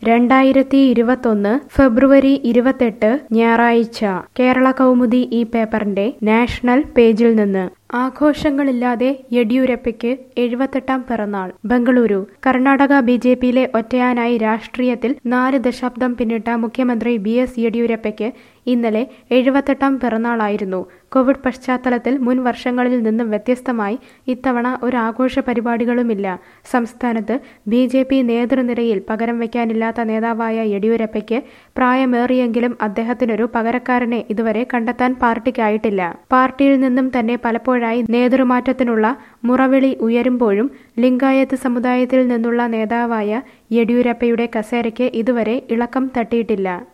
രണ്ടായിരത്തി ഇരുപത്തൊന്ന് ഫെബ്രുവരി ഇരുപത്തെട്ട് ഞായറാഴ്ച കേരള കൗമുദി ഈ പേപ്പറിന്റെ നാഷണൽ പേജിൽ നിന്ന് ആഘോഷങ്ങളില്ലാതെ യെഡ്യൂരപ്പയ്ക്ക് എഴുപത്തെട്ടാം പിറന്നാൾ ബംഗളൂരു കർണാടക ബി ജെ പിയിലെ ഒറ്റയാനായി രാഷ്ട്രീയത്തിൽ നാല് ദശാബ്ദം പിന്നിട്ട മുഖ്യമന്ത്രി ബി എസ് യെഡ്യൂരപ്പയ്ക്ക് ഇന്നലെ എഴുപത്തെട്ടാം പിറന്നാളായിരുന്നു കോവിഡ് പശ്ചാത്തലത്തിൽ മുൻ വർഷങ്ങളിൽ നിന്നും വ്യത്യസ്തമായി ഇത്തവണ ഒരു ആഘോഷ പരിപാടികളുമില്ല സംസ്ഥാനത്ത് ബി ജെ പി നേതൃനിരയിൽ പകരം വയ്ക്കാനില്ലാത്ത നേതാവായ യെഡ്യൂരപ്പയ്ക്ക് പ്രായമേറിയെങ്കിലും അദ്ദേഹത്തിനൊരു പകരക്കാരനെ ഇതുവരെ കണ്ടെത്താൻ പാർട്ടിക്കായിട്ടില്ല പാർട്ടിയിൽ നിന്നും തന്നെ പലപ്പോഴായി നേതൃമാറ്റത്തിനുള്ള മുറവിളി ഉയരുമ്പോഴും ലിംഗായത്ത് സമുദായത്തിൽ നിന്നുള്ള നേതാവായ യെഡ്യൂരപ്പയുടെ കസേരയ്ക്ക് ഇതുവരെ ഇളക്കം തട്ടിയിട്ടില്ല